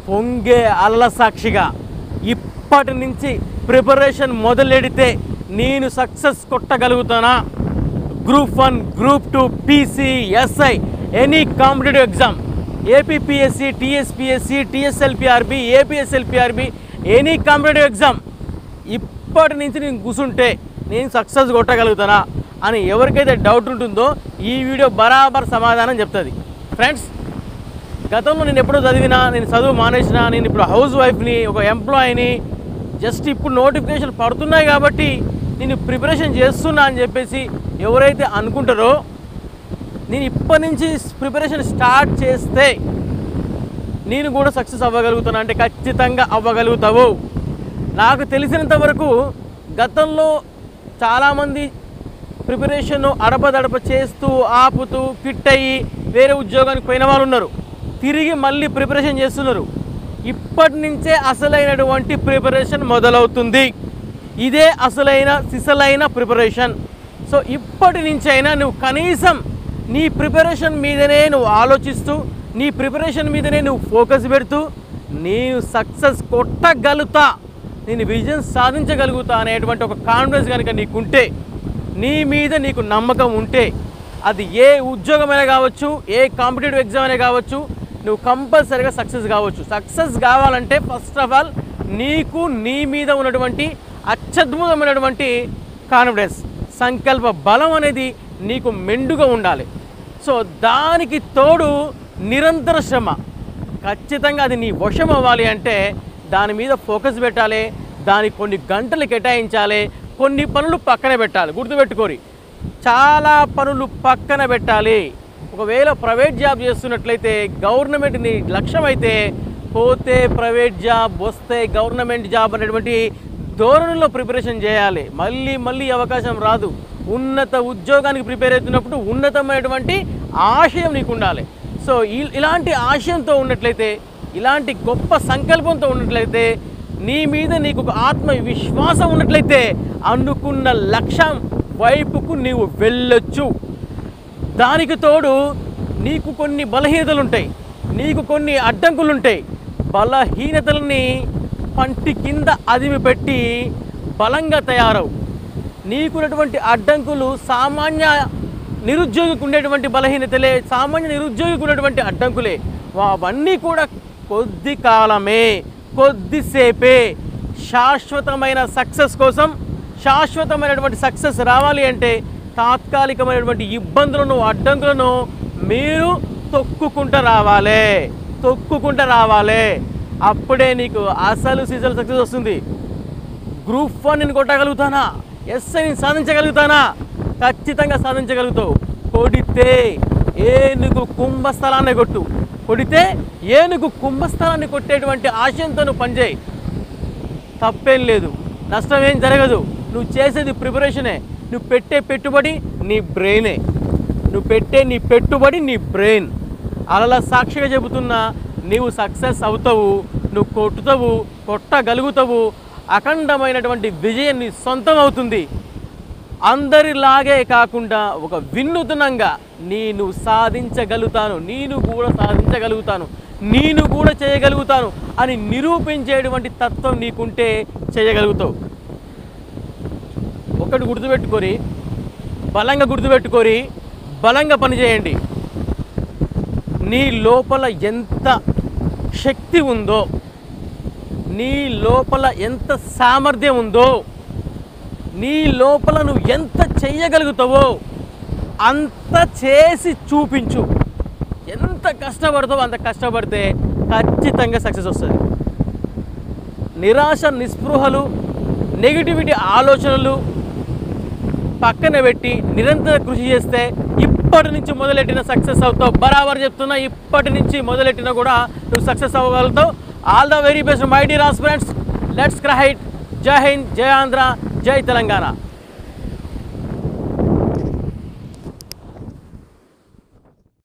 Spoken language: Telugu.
పొంగే అల్ల సాక్షిగా ఇప్పటి నుంచి ప్రిపరేషన్ మొదలెడితే నేను సక్సెస్ కొట్టగలుగుతానా group one group two PC SI any competitive exam APPSC TSPSC TSLPRB APSLPRB any competitive exam ఇప్పటి నుంచి నేను కూర్చుంటే నేను సక్సెస్ కొట్టగలుగుతానా అని ఎవరికైతే డౌట్ ఉంటుందో ఈ వీడియో బరాబర్ సమాధానం చెప్తుంది ఫ్రెండ్స్ గతంలో నేను ఎప్పుడో చదివినా నేను చదువు మానేసిన నేను ఇప్పుడు హౌస్ వైఫ్ని ఒక ఎంప్లాయీని జస్ట్ ఇప్పుడు నోటిఫికేషన్ పడుతున్నాయి కాబట్టి నేను ప్రిపరేషన్ చేస్తున్నా అని చెప్పేసి ఎవరైతే అనుకుంటారో నేను ఇప్పటి నుంచి ప్రిపరేషన్ స్టార్ట్ చేస్తే నేను కూడా సక్సెస్ అవ్వగలుగుతాను అంటే ఖచ్చితంగా అవ్వగలుగుతావు నాకు తెలిసినంత వరకు గతంలో చాలామంది ప్రిపరేషన్ అడపదడప చేస్తూ ఆపుతూ ఫిట్ అయ్యి వేరే ఉద్యోగానికి పోయిన వాళ్ళు ఉన్నారు తిరిగి మళ్ళీ ప్రిపరేషన్ చేస్తున్నారు ఇప్పటి నుంచే అసలైనటువంటి ప్రిపరేషన్ మొదలవుతుంది ఇదే అసలైన సిసలైన ప్రిపరేషన్ సో ఇప్పటి నుంచైనా నువ్వు కనీసం నీ ప్రిపరేషన్ మీదనే నువ్వు ఆలోచిస్తూ నీ ప్రిపరేషన్ మీదనే నువ్వు ఫోకస్ పెడుతూ నేను సక్సెస్ కొట్టగలుగుతా నేను విజయం సాధించగలుగుతా అనేటువంటి ఒక కాన్ఫిడెన్స్ కనుక నీకుంటే నీ మీద నీకు నమ్మకం ఉంటే అది ఏ ఉద్యోగమైనా కావచ్చు ఏ కాంపిటేటివ్ ఎగ్జామ్ అయినా కావచ్చు నువ్వు కంపల్సరీగా సక్సెస్ కావచ్చు సక్సెస్ కావాలంటే ఫస్ట్ ఆఫ్ ఆల్ నీకు నీ మీద ఉన్నటువంటి అత్యద్భుతమైనటువంటి కాన్ఫిడెన్స్ సంకల్ప బలం అనేది నీకు మెండుగా ఉండాలి సో దానికి తోడు నిరంతర శ్రమ ఖచ్చితంగా అది నీ వశం అవ్వాలి అంటే దాని మీద ఫోకస్ పెట్టాలి దానికి కొన్ని గంటలు కేటాయించాలి కొన్ని పనులు పక్కన పెట్టాలి గుర్తుపెట్టుకోరి చాలా పనులు పక్కన పెట్టాలి ఒకవేళ ప్రైవేట్ జాబ్ చేస్తున్నట్లయితే గవర్నమెంట్ నీ లక్ష్యం అయితే పోతే ప్రైవేట్ జాబ్ వస్తే గవర్నమెంట్ జాబ్ అనేటువంటి ధోరణిలో ప్రిపరేషన్ చేయాలి మళ్ళీ మళ్ళీ ఈ అవకాశం రాదు ఉన్నత ఉద్యోగానికి ప్రిపేర్ అవుతున్నప్పుడు ఉన్నతమైనటువంటి ఆశయం నీకు ఉండాలి సో ఈ- ఇలాంటి ఆశయంతో ఉన్నట్లయితే ఇలాంటి గొప్ప సంకల్పంతో ఉన్నట్లయితే నీ మీద నీకు ఒక ఆత్మవిశ్వాసం ఉన్నట్లయితే అనుకున్న లక్ష్యం వైపుకు నీవు వెళ్ళొచ్చు దానికి తోడు నీకు కొన్ని బలహీనతలు ఉంటాయి నీకు కొన్ని అడ్డంకులు ఉంటాయి బలహీనతలని పంటి కింద అదిమి పెట్టి బలంగా తయారవు నీకున్నటువంటి అడ్డంకులు సామాన్య నిరుద్యోగికి ఉండేటువంటి బలహీనతలే సామాన్య నిరుద్యోగికి ఉన్నటువంటి అడ్డంకులే అవన్నీ కూడా కొద్ది కాలమే కొద్దిసేపే శాశ్వతమైన సక్సెస్ కోసం శాశ్వతమైనటువంటి సక్సెస్ రావాలి అంటే తాత్కాలికమైనటువంటి ఇబ్బందులను అడ్డంకులను మీరు తొక్కుకుంటూ రావాలి తొక్కుకుంటూ రావాలి అప్పుడే నీకు అసలు సీజన్ సక్సెస్ వస్తుంది గ్రూప్ వన్ నేను కొట్టగలుగుతానా ఎస్ఐ నేను సాధించగలుగుతానా ఖచ్చితంగా సాధించగలుగుతావు కొడితే ఏనుగు కుంభస్థలాన్ని కొట్టు కొడితే ఏనుగు కుంభస్థలాన్ని కొట్టేటువంటి ఆశయంతో నువ్వు పనిచేయి తప్పేం లేదు నష్టం ఏం జరగదు నువ్వు చేసేది ప్రిపరేషనే నువ్వు పెట్టే పెట్టుబడి నీ బ్రెయినే నువ్వు పెట్టే నీ పెట్టుబడి నీ బ్రెయిన్ అలా సాక్షిగా చెబుతున్నా నీవు సక్సెస్ అవుతావు నువ్వు కొట్టుతావు కొట్టగలుగుతావు అఖండమైనటువంటి విజయం నీ సొంతం అవుతుంది అందరిలాగే కాకుండా ఒక వినూతనంగా నేను సాధించగలుగుతాను నేను కూడా సాధించగలుగుతాను నేను కూడా చేయగలుగుతాను అని నిరూపించేటువంటి తత్వం నీకుంటే చేయగలుగుతావు ఒకటి గుర్తుపెట్టుకొని బలంగా గుర్తుపెట్టుకొని బలంగా పనిచేయండి నీ లోపల ఎంత శక్తి ఉందో నీ లోపల ఎంత సామర్థ్యం ఉందో నీ లోపల నువ్వు ఎంత చెయ్యగలుగుతావో అంత చేసి చూపించు ఎంత కష్టపడతావో అంత కష్టపడితే ఖచ్చితంగా సక్సెస్ వస్తుంది నిరాశ నిస్పృహలు నెగిటివిటీ ఆలోచనలు పక్కన పెట్టి నిరంతర కృషి చేస్తే ఇప్పటి నుంచి మొదలెట్టిన సక్సెస్ అవుతావు బరాబర్ చెప్తున్నా ఇప్పటి నుంచి మొదలెట్టినా కూడా నువ్వు సక్సెస్ అవ్వగలుగుతావు all the very best my dear aspirants let's crack it Jai Hind జై ఆంధ్ర జై తెలంగాణ